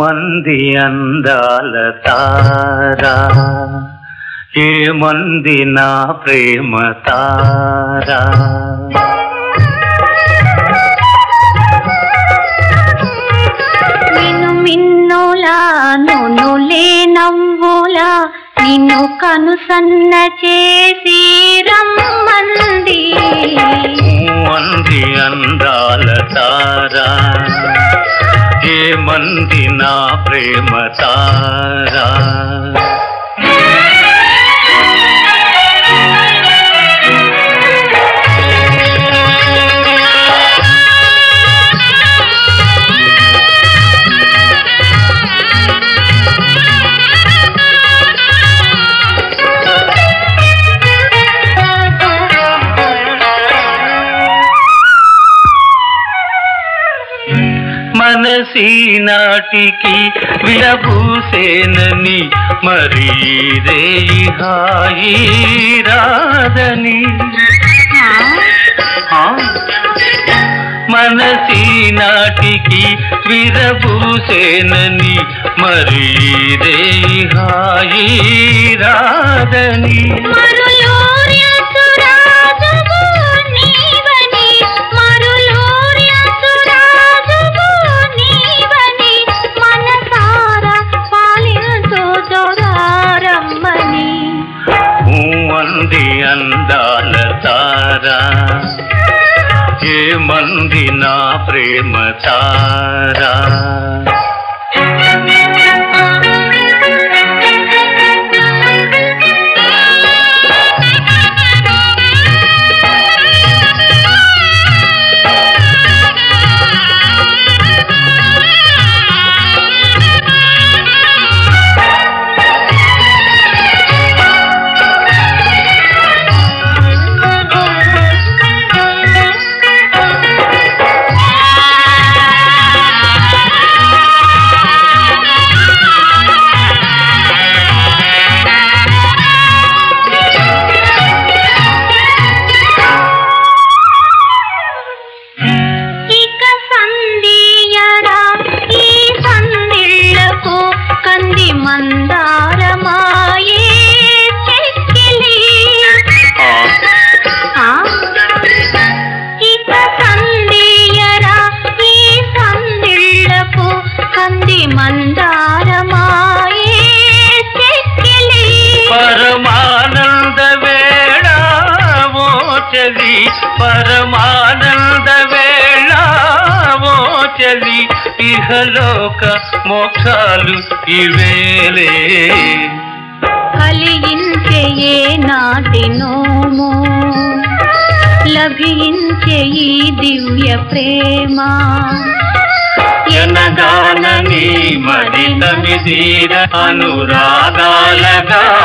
మంది అందాల తారా ఏమంది నా ప్రేమ తారా నిన్ను మిన్నులా నునులే నవ్వులా నిన్ను కనుసన్న చేసి రమ్మంది మంది అందాల తారా ఏమంది నా ప్రేమ తారా మనసి నాటికి విరభూసేనని మరి రేయి హాయి రాదని ఆ? మనసి నాటికి విరభూసేనని మరి రేయి హాయి రాదని మరులూర్యసురాజువు నీవని, మరులూర్యసురాజువు నీవని, మనసారా పాలించు దొరారమ్మని. అంది అందాల తారా ఏమంది నా ప్రేమ తారా ఇక సంధియరా ఈ సందిళ్ళకు కంది మందారమాయే చెక్కిలి ఆ, ఆ? ఇక సంధియరా ఈ సందిళ్ళకు కంది మందారమాయే చెక్కిలి పరమానంద వేళ ఓ చలి పరమానంద వేళ ఓ చలి ఇహలోక మోక్షాలు ఇవేలే కలిగించే ఏ నాటి నోము లభించే ఈ దివ్య ప్రేమ ఎనగానని మరి తమిదీర అనురాగాల గానమే